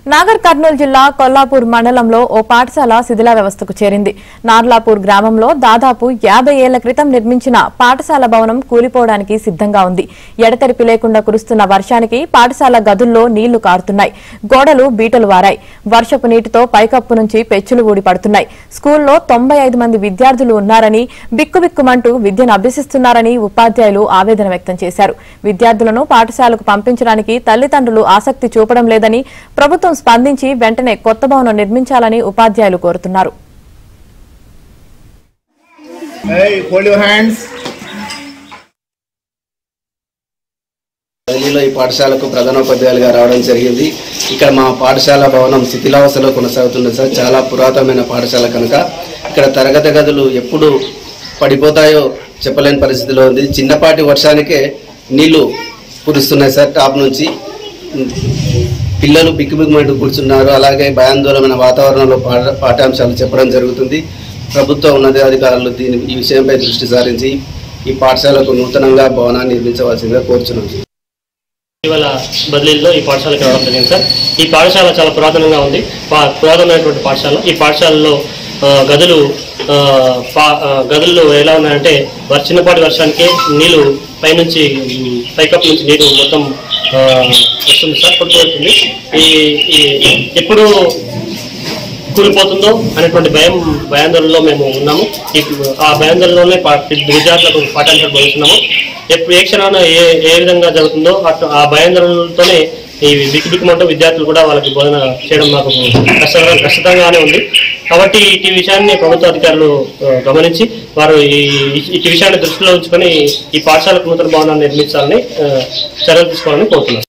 నాగర్ కర్నూలు జిల్లా కొల్లాపూర్ మండలంలో ఓ పాఠశాల శిథిల వ్యవస్థకు చేరింది నార్లాపూర్ గ్రామంలో దాదాపు యాభై ఏళ్ల క్రితం నిర్మించిన పాఠశాల భవనం కూలిపోవడానికి సిద్ధంగా ఉంది ఎడతెరిపి లేకుండా కురుస్తున్న వర్షానికి పాఠశాల గదుల్లో నీళ్లు కారుతున్నాయి గోడలు బీటలు వారాయి వర్షపు నీటితో పైకప్పు నుంచి పెచ్చులు ఊడి పడుతున్నాయి స్కూల్లో తొంభై ఐదు మంది విద్యార్థులు ఉన్నారని బిక్కుబిక్కుమంటూ విద్యను అభ్యసిస్తున్నారని ఉపాధ్యాయులు ఆవేదన వ్యక్తం చేశారు విద్యార్థులను పాఠశాలకు పంపించడానికి తల్లిదండ్రులు ఆసక్తి చూపడం లేదని ప్రభుత్వం స్పందించి వెంటనే కొత్త భవనం నిర్మించాలని ఉపాధ్యాయులు కోరుతున్నారు Hey, hold your hands. ఢిల్లీలో ఈ పాఠశాలకు ప్రధానోపాధ్యాయులుగా రావడం జరిగింది ఇక్కడ మా పాఠశాల భవనం శిథిలావస్థలో కొనసాగుతుంది సార్ చాలా పురాతనమైన పాఠశాల కనుక ఇక్కడ తరగతి గదులు ఎప్పుడు పడిపోతాయో చెప్పలేని పరిస్థితిలో ఉంది చిన్నపాటి వర్షానికే నీళ్లు కురుస్తున్నాయి సార్ టాప్ నుంచి పిల్లలు బిక్కుబిక్కుమంటూ కూర్చున్నారు అలాగే భయాందోళనమైన వాతావరణంలో పాఠ పాఠ్యాంశాలు చెప్పడం జరుగుతుంది ప్రభుత్వ ఉన్నతాధికారులు దీని ఈ విషయంపై దృష్టి సారించి ఈ పాఠశాలకు నూతనంగా భవనాన్ని నిర్మించవలసిందిగా కోరుచున్నాం ఇటీవల బదిలీలో ఈ పాఠశాలకు రావడం జరిగింది సార్ ఈ పాఠశాల చాలా పురాతనంగా ఉంది పా- పురాతనమైనటువంటి పాఠశాల ఈ పాఠశాలలో ఆ, గదులు ఆ, పా- ఆ, గదుల్లో ఎలా ఉన్నాయంటే వర్ చిన్నపాటి వర్షానికి నీళ్లు పైనుంచి ఉమ్, పైకప్పు నుంచి నీరు మొత్తం ఆ, వస్తుంది సార్ కొట్టుకొస్తుంది ఈ ఈ ఎప్పుడు కూలిపోతుందో అనేటువంటి భయం భయాందోళనలో మేము ఉన్నాము ఈ ఆ భయాందోళనలోనే పా- విద్యార్థులకు పాఠాంశాలు బోధిస్తున్నాము ఎప్పుడు ఏ క్షణాన ఏ ఏ విధంగా జరుగుతుందో అటు ఆ భయాందోళనలతోనే ఈ బిక్కు బిక్కుమంటూ విద్యార్థులు కూడా వాళ్ళకి బోధన చేయడం మాకు కష్టంగా కష్టంగానే ఉంది కాబట్టి ఇటు విషయాన్ని ప్రభుత్వ అధికారులు ఆ, గమనించి వారు ఈ ఇటు విషయాన్ని దృష్టిలో ఉంచుకొని ఈ పాఠశాలకు నూతన భవనాన్ని నిర్మించాలని ఆ, చర్యలు తీసుకోవాలని కోరుతున్నారు